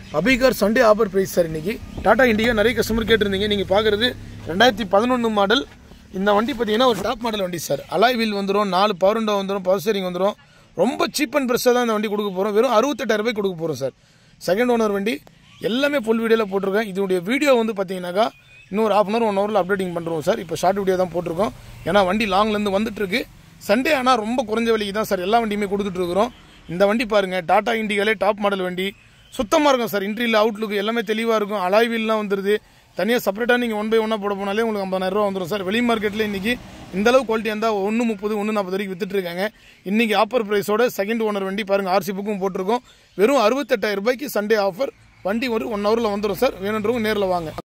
அபிகார் Sunday offer price sir இன்னைக்கு டாடா இண்டிகா நிறைய customer கேட்டிருந்தீங்க நீங்கள் பார்க்குறது ரெண்டாயிரத்தி பதினொன்று மாடல் இந்த வண்டி பார்த்தீங்கன்னா ஒரு டாப் மாடல் வண்டி சார் அலாய் வீல் வந்துடும் நாலு பவர் விண்டோ வந்துடும் பவர் ஸ்டேரிங் வந்துடும் ரொம்ப சீப் அண்ட் ப்ரெஸ்ஸாக தான் இந்த வண்டி கொடுக்க போகிறோம் வெறும் அறுபத்தெட்டாயிரம் ரூபாய் கொடுக்க போகிறோம் சார் செகண்ட் ஓனர் வண்டி எல்லாமே ஃபுல் வீடியோவில் போட்டிருக்கேன் இதனுடைய வீடியோ வந்து பார்த்தீங்கன்னாக்கா இன்னொரு ஹாஃப் அன் ஹவர் ஒன் ஹவரில் அப்டேட்டிங் பண்ணுறோம் சார் இப்போ ஷார்ட் வீடியோ தான் போட்டிருக்கோம் ஏன்னா வண்டி லாங்லேருந்து வந்துட்டு இருக்கு சண்டே ஆனால் ரொம்ப குறைஞ்ச விலைக்கு தான் சார் எல்லா வண்டியுமே கொடுத்துட்டு இருக்கிறோம் இந்த வண்டி பாருங்கள் டாடா இண்டிகாலே டாப் மாடல் வண்டி சுத்தமாக இருக்கும் சார் இன்ட்ரியில் அவுட்லுக் எல்லாமே தெளிவாக இருக்கும் அலாய் வீல்லாம் வந்துருது தனியாக செப்பரேட்டாக நீங்கள் ஒன் பை ஒன்னாக போட போனாலே உங்களுக்கு ஐம்பதாயிரம் ரூபா வந்துடும் சார் வெளி மார்க்கெட்டில் இன்றைக்கி இந்த அளவு குவாலிட்டி இருந்தால் ஒன்று முப்பது ஒன்று நாற்பது வரைக்கும் வித்துட்டு இருக்காங்க இன்றைக்கி ஆஃபர் ப்ரைஸோட செகண்ட் ஓனர் வண்டி பாருங்கள் ஆர்சி புக்கும் போட்டிருக்கோம் வெறும் அறுபத்தெட்டாயிரம் ரூபாய்க்கு சண்டே ஆஃபர் வண்டி ஒரு ஒன் ஹவரில் வந்துடும் சார் வேணுன்றவங்க நேரில் வாங்க